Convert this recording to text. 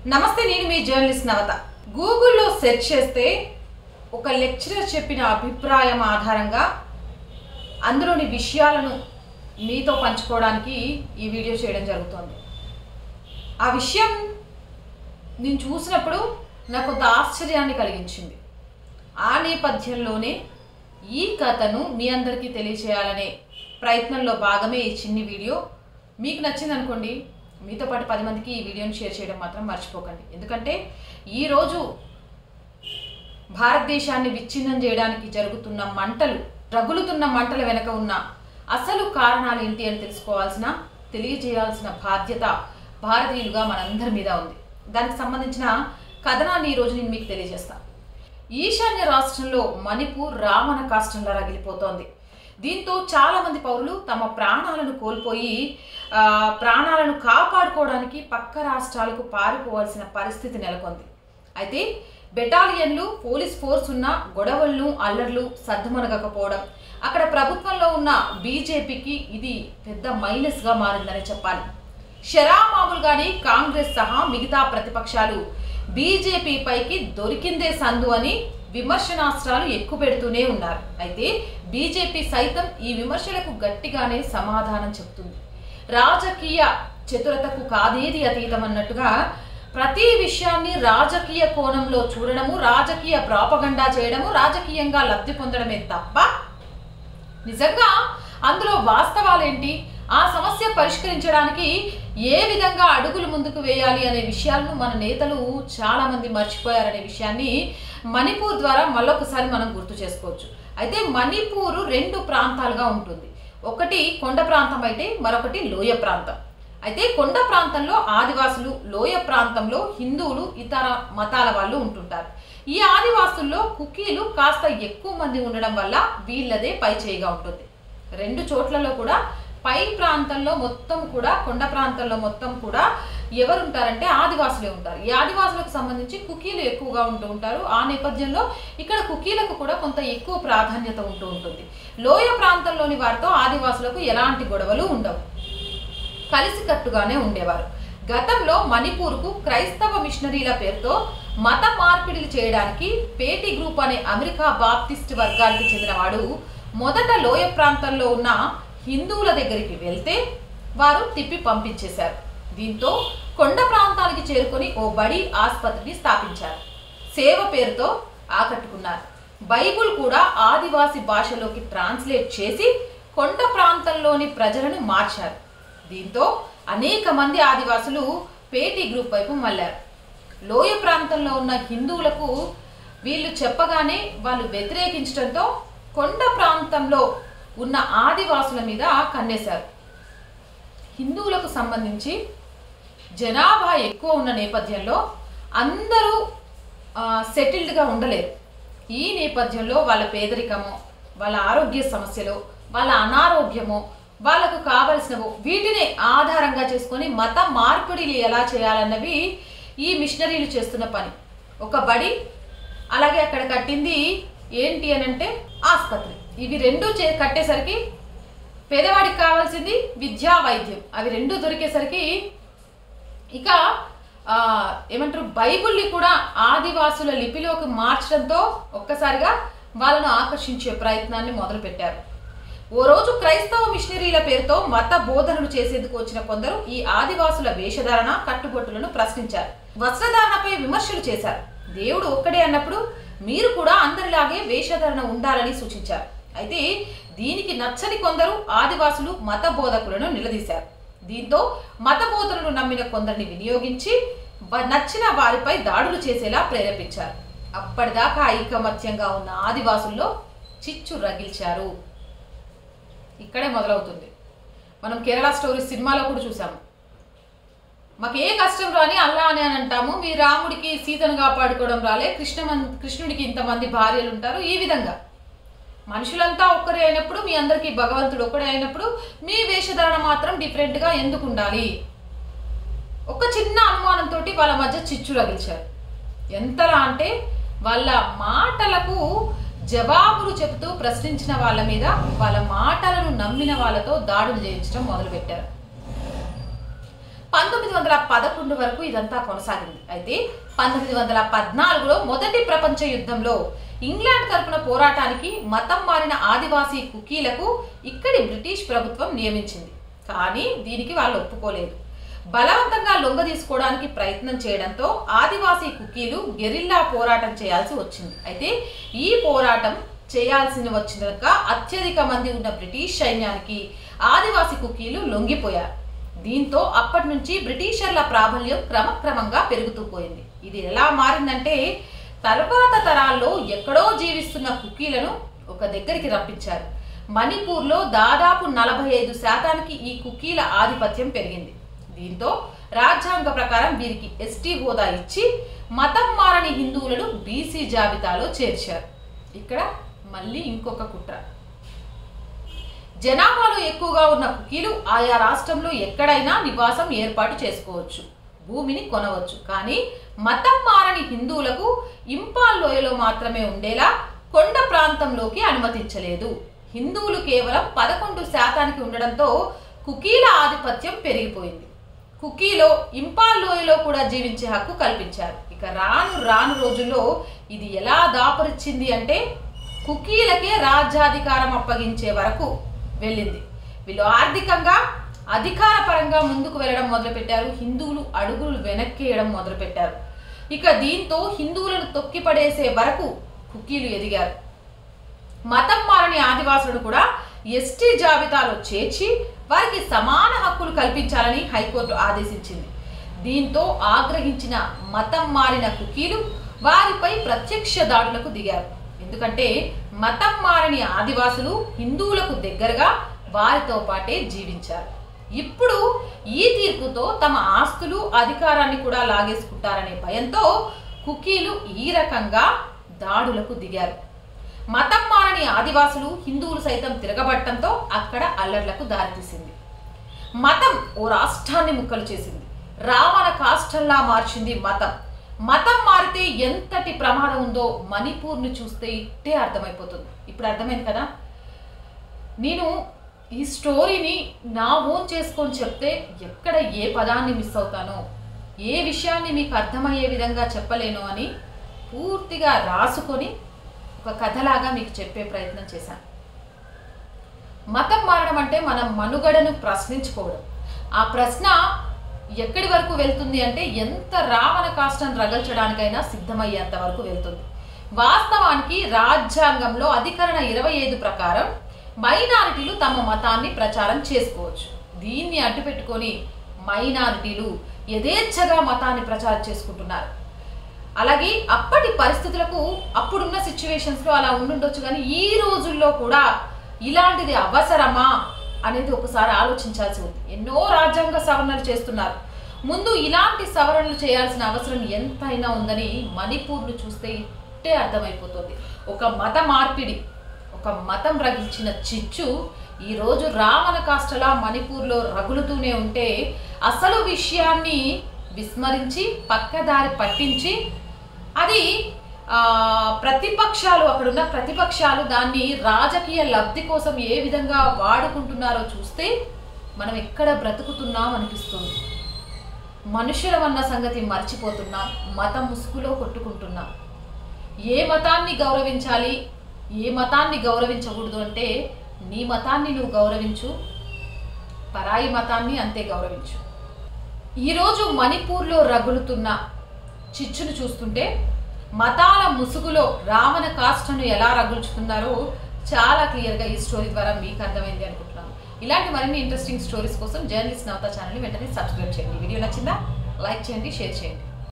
నమస్తే నేను మీ జర్నలిస్ట్ నవత గూగుల్లో సెర్చ్ చేస్తే ఒక లెక్చరర్ చెప్పిన అభిప్రాయం ఆధారంగా అందులోని విషయాలను మీతో పంచుకోవడానికి ఈ వీడియో చేయడం జరుగుతోంది ఆ విషయం నేను చూసినప్పుడు నాకు కొంత ఆశ్చర్యాన్ని కలిగించింది ఆ నేపథ్యంలోనే ఈ కథను మీ అందరికీ తెలియచేయాలనే ప్రయత్నంలో భాగమే ఈ చిన్ని వీడియో మీకు నచ్చింది అనుకోండి మీతో పాటు పది మందికి ఈ వీడియోని షేర్ చేయడం మాత్రం మర్చిపోకండి ఎందుకంటే ఈరోజు భారతదేశాన్ని విచ్ఛిన్నం చేయడానికి జరుగుతున్న మంటలు రగులుతున్న మంటల వెనక ఉన్న అసలు కారణాలు ఏంటి అని తెలుసుకోవాల్సిన తెలియజేయాల్సిన బాధ్యత భారతీయులుగా మనందరి మీద ఉంది దానికి సంబంధించిన కథనాన్ని ఈరోజు నేను మీకు తెలియజేస్తాను ఈశాన్య రాష్ట్రంలో మణిపూర్ రావణ కాష్టంలా రగిలిపోతోంది దీంతో చాలా మంది పౌరులు తమ ప్రాణాలను కోల్పోయి ఆ, ప్రాణాలను కాపాడుకోవడానికి పక్క రాష్ట్రాలకు పారిపోవాల్సిన పరిస్థితి నెలకొంది అయితే బెటాలియన్లు పోలీస్ ఫోర్స్ ఉన్న గొడవలను అల్లర్లు సద్దుమణగకపోవడం అక్కడ ప్రభుత్వంలో ఉన్న బీజేపీకి ఇది పెద్ద మైనస్గా మారిందని చెప్పాలి షరా మామూలుగానే కాంగ్రెస్ సహా మిగతా ప్రతిపక్షాలు బీజేపీ పైకి దొరికిందే సందు అని విమర్శనాస్త్రాలు ఎక్కువ పెడుతూనే ఉన్నారు అయితే బీజేపీ సైతం ఈ విమర్శలకు గట్టిగానే సమాధానం చెప్తుంది రాజకీయ చతురతకు కాదేది అతీతం అన్నట్టుగా ప్రతి విషయాన్ని రాజకీయ కోణంలో చూడడము రాజకీయ ప్రాపగండా చేయడము రాజకీయంగా లబ్ధి పొందడమే తప్ప నిజంగా అందులో వాస్తవాలేంటి ఆ సమస్య పరిష్కరించడానికి ఏ విధంగా అడుగులు ముందుకు వేయాలి అనే విషయాలను మన నేతలు చాలా మంది మర్చిపోయారనే విషయాన్ని మణిపూర్ ద్వారా మళ్ళొకసారి మనం గుర్తు చేసుకోవచ్చు అయితే మణిపూర్ రెండు ప్రాంతాలుగా ఉంటుంది ఒకటి కొండ ప్రాంతం అయితే మరొకటి లోయ ప్రాంతం అయితే కొండ ప్రాంతంలో ఆదివాసులు లోయ ప్రాంతంలో హిందువులు ఇతర మతాల వాళ్ళు ఉంటుంటారు ఈ ఆదివాసుల్లో కుకీలు కాస్త ఎక్కువ మంది ఉండడం వల్ల వీళ్ళదే పై చేయిగా ఉంటుంది రెండు చోట్లలో కూడా పై ప్రాంతంలో మొత్తం కూడా కొండ ప్రాంతంలో మొత్తం కూడా ఎవరు ఉంటారంటే ఆదివాసులే ఉంటారు ఈ ఆదివాసులకు సంబంధించి కుకీలు ఎక్కువగా ఉంటూ ఉంటారు ఆ నేపథ్యంలో ఇక్కడ కుకీలకు కూడా కొంత ఎక్కువ ప్రాధాన్యత ఉంటూ ఉంటుంది లోయ ప్రాంతంలోని వారితో ఆదివాసులకు ఎలాంటి గొడవలు ఉండవు కలిసికట్టుగానే ఉండేవారు గతంలో మణిపూర్కు క్రైస్తవ మిషనరీల పేరుతో మత మార్పిడిలు చేయడానికి పేటీ గ్రూప్ అనే అమెరికా బాప్టిస్ట్ వర్గానికి చెందినవాడు మొదట లోయ ప్రాంతంలో ఉన్న హిందువుల దగ్గరికి వెళ్తే వారు తిప్పి పంపించేశారు దీంతో కొండ ప్రాంతానికి చేరుకొని ఓ బడి ఆసుపత్రిని స్థాపించారు సేవ పేరుతో ఆకట్టుకున్నారు బైబుల్ కూడా ఆదివాసి భాషలోకి ట్రాన్స్లేట్ చేసి కొండ ప్రాంతంలోని ప్రజలను మార్చారు దీంతో అనేక మంది ఆదివాసులు పేటీ గ్రూప్ వైపు మళ్ళారు లోయ ప్రాంతంలో ఉన్న హిందువులకు వీళ్ళు చెప్పగానే వాళ్ళు వ్యతిరేకించడంతో కొండ ప్రాంతంలో ఉన్న ఆదివాసుల మీద కన్నేశారు హిందువులకు సంబంధించి జనాభా ఎక్కువ ఉన్న నేపథ్యంలో అందరూ సెటిల్డ్గా ఉండలేరు ఈ నేపథ్యంలో వాళ్ళ పేదరికము వాళ్ళ ఆరోగ్య సమస్యలు వాళ్ళ అనారోగ్యము వాళ్ళకు కావలసినవు వీటిని ఆధారంగా చేసుకొని మత మార్పిడిలు ఎలా చేయాలన్నవి ఈ మిషనరీలు చేస్తున్న పని ఒక బడి అలాగే అక్కడ కట్టింది ఏంటి అని అంటే ఆసుపత్రి ఇవి రెండు చే కట్టేసరికి పేదవాడికి కావాల్సింది విద్యా వైద్యం అవి రెండు దొరికేసరికి ఇక ఆ, ఏమంటారు బైబుల్ని కూడా ఆదివాసుల లిపిలోకి మార్చడంతో ఒక్కసారిగా వాళ్ళను ఆకర్షించే ప్రయత్నాన్ని మొదలుపెట్టారు ఓ రోజు క్రైస్తవ మిషనరీల పేరుతో మత బోధనలు చేసేందుకు వచ్చిన కొందరు ఈ ఆదివాసుల వేషధారణ కట్టుబొట్టులను ప్రశ్నించారు వస్త్రధారణపై విమర్శలు చేశారు దేవుడు ఒక్కడే అన్నప్పుడు మీరు కూడా అందరిలాగే వేషధారణ ఉండాలని సూచించారు అయితే దీనికి నచ్చని కొందరు ఆదివాసులు మత బోధకులను నిలదీశారు దీంతో మత బోధనలు నమ్మిన కొందరిని వినియోగించి బ- నచ్చిన వారిపై దాడులు చేసేలా ప్రేరేపించారు అప్పటిదాకా ఐకమత్యంగా ఉన్న ఆదివాసుల్లో చిచ్చు రగిల్చారు ఇక్కడే మొదలవుతుంది మనం కేరళ స్టోరీ సినిమాలో కూడా చూసాము మాకు ఏ కష్టం రాని అల్లా అని అని అంటాము మీ రాముడికి సీతను కాపాడుకోవడం రాలే కృష్ణ కృష్ణుడికి ఇంతమంది భార్యలు ఉంటారు ఈ విధంగా మనుషులంతా ఒక్కరే అయినప్పుడు మీ అందరికీ భగవంతుడు ఒక్కడే అయినప్పుడు మీ వేషధారణ మాత్రం డిఫరెంట్గా ఎందుకు ఉండాలి ఒక చిన్న అనుమానంతో వాళ్ళ మధ్య చిచ్చు రగిల్చారు ఎంతలా అంటే వాళ్ళ మాటలకు జవాబులు చెబుతూ ప్రశ్నించిన వాళ్ళ మీద వాళ్ళ మాటలను నమ్మిన వాళ్ళతో దాడులు చేయించడం మొదలుపెట్టారు పంతొమ్మిది వందల పదకొండు వరకు ఇదంతా కొనసాగింది అయితే పంతొమ్మిది వందల పద్నాలుగులో మొదటి ప్రపంచ యుద్ధంలో ఇంగ్లాండ్ తరపున పోరాటానికి మతం మారిన ఆదివాసీ కుకీలకు ఇక్కడి బ్రిటిష్ ప్రభుత్వం నియమించింది కానీ దీనికి వాళ్ళు ఒప్పుకోలేదు బలవంతంగా లొంగ తీసుకోవడానికి ప్రయత్నం చేయడంతో ఆదివాసీ కుకీలు గెరిల్లా పోరాటం చేయాల్సి వచ్చింది అయితే ఈ పోరాటం చేయాల్సి వచ్చినాక అత్యధిక మంది ఉన్న బ్రిటిష్ సైన్యానికి ఆదివాసీ కుకీలు లొంగిపోయారు దీంతో అప్పటి నుంచి బ్రిటిషర్ల ప్రాబల్యం క్రమక్రమంగా పెరుగుతూ పోయింది ఇది ఎలా మారిందంటే తర్వాత తరాల్లో ఎక్కడో జీవిస్తున్న కుకీలను ఒక దగ్గరికి రప్పించారు మణిపూర్లో దాదాపు నలభై ఐదు శాతానికి ఈ కుకీల ఆధిపత్యం పెరిగింది దీంతో రాజ్యాంగ ప్రకారం వీరికి ఎస్టీ హోదా ఇచ్చి మతం మారని హిందువులను బీసీ జాబితాలో చేర్చారు ఇక్కడ మళ్ళీ ఇంకొక కుట్ర జనాభాలో ఎక్కువగా ఉన్న కుకీలు ఆయా రాష్ట్రంలో ఎక్కడైనా నివాసం ఏర్పాటు చేసుకోవచ్చు భూమిని కొనవచ్చు కానీ మతం మారని హిందువులకు ఇంపాల్ లోయలో మాత్రమే ఉండేలా కొండ ప్రాంతంలోకి అనుమతించలేదు హిందువులు కేవలం పదకొండు శాతానికి ఉండడంతో కుకీల ఆధిపత్యం పెరిగిపోయింది కుకీలో ఇంపాల్ లోయలో కూడా జీవించే హక్కు కల్పించారు ఇక రాను రాను రోజుల్లో ఇది ఎలా దాపరిచ్చింది అంటే కుకీలకే రాజ్యాధికారం అప్పగించే వరకు వెళ్ళింది వీళ్ళు ఆర్థికంగా అధికారపరంగా ముందుకు వెళ్ళడం మొదలుపెట్టారు హిందువులు అడుగులు వెనక్కేయడం మొదలుపెట్టారు ఇక దీంతో హిందువులను తొక్కిపడేసే వరకు కుకీలు ఎదిగారు మతం మారని ఆదివాసులను కూడా ఎస్టీ జాబితాలో చేర్చి వారికి సమాన హక్కులు కల్పించాలని హైకోర్టు ఆదేశించింది దీంతో ఆగ్రహించిన మతం మారిన కుకీలు వారిపై ప్రత్యక్ష దాడులకు దిగారు ఎందుకంటే మతం మారని ఆదివాసులు హిందువులకు దగ్గరగా వారితో పాటే జీవించారు ఇప్పుడు ఈ తీర్పుతో తమ ఆస్తులు అధికారాన్ని కూడా లాగేసుకుంటారనే భయంతో కుకీలు ఈ రకంగా దాడులకు దిగారు మతం మారని ఆదివాసులు హిందువులు సైతం తిరగబట్టడంతో అక్కడ అల్లర్లకు దారితీసింది మతం ఓ రాష్ట్రాన్ని ముక్కలు చేసింది రావణ కాష్టంలా మార్చింది మతం మతం మారితే ఎంతటి ప్రమాదం ఉందో మణిపూర్ని చూస్తే ఇట్టే అర్థమైపోతుంది ఇప్పుడు అర్థమైంది కదా నేను ఈ స్టోరీని నా ఓన్ చేసుకొని చెప్తే ఎక్కడ ఏ పదాన్ని మిస్ అవుతానో ఏ విషయాన్ని మీకు అర్థమయ్యే విధంగా చెప్పలేను అని పూర్తిగా రాసుకొని ఒక కథలాగా మీకు చెప్పే ప్రయత్నం చేశాను మతం మారడం అంటే మన మనుగడను ప్రశ్నించుకోవడం ఆ ప్రశ్న ఎక్కడి వరకు వెళ్తుంది అంటే ఎంత రావణ కాష్టం రగల్చడానికైనా సిద్ధమయ్యేంత వరకు వెళ్తుంది వాస్తవానికి రాజ్యాంగంలో అధికరణ ఇరవై ఐదు ప్రకారం మైనారిటీలు తమ మతాన్ని ప్రచారం చేసుకోవచ్చు దీన్ని అడ్డుపెట్టుకొని మైనారిటీలు యథేచ్ఛగా మతాన్ని ప్రచారం చేసుకుంటున్నారు అలాగే అప్పటి పరిస్థితులకు అప్పుడున్న సిచ్యువేషన్స్లో అలా ఉండుండొచ్చు కానీ ఈ రోజుల్లో కూడా ఇలాంటిది అవసరమా అనేది ఒకసారి ఆలోచించాల్సి ఉంది ఎన్నో రాజ్యాంగ సవరణలు చేస్తున్నారు ముందు ఇలాంటి సవరణలు చేయాల్సిన అవసరం ఎంతైనా ఉందని మణిపూర్ను చూస్తే ఇట్టే అర్థమైపోతుంది ఒక మత మార్పిడి ఒక మతం రగిల్చిన చిచ్చు ఈరోజు రావణ కాష్టలా మణిపూర్లో రగులుతూనే ఉంటే అసలు విషయాన్ని విస్మరించి పక్కదారి పట్టించి అది ఆ, ప్రతిపక్షాలు అక్కడున్న ప్రతిపక్షాలు దాన్ని రాజకీయ లబ్ధి కోసం ఏ విధంగా వాడుకుంటున్నారో చూస్తే మనం ఎక్కడ బ్రతుకుతున్నాం అనిపిస్తుంది మనుషులమన్న సంగతి మర్చిపోతున్నాం మత ముసుగులో కొట్టుకుంటున్నాం ఏ మతాన్ని గౌరవించాలి ఏ మతాన్ని గౌరవించకూడదు అంటే నీ మతాన్ని నువ్వు గౌరవించు పరాయి మతాన్ని అంతే గౌరవించు ఈరోజు మణిపూర్లో రగులుతున్న చిచ్చును చూస్తుంటే మతాల ముసుగులో రావణ కాష్టను ఎలా రగుల్చుతున్నారో చాలా క్లియర్గా ఈ స్టోరీ ద్వారా మీకు అర్థమైంది అనుకుంటున్నాను ఇలాంటి మరిన్ని ఇంట్రెస్టింగ్ స్టోరీస్ కోసం జర్నలిస్ట్ నవత ఛానల్ని వెంటనే సబ్స్క్రైబ్ చేయండి వీడియో నచ్చిందా లైక్ చేయండి షేర్ చేయండి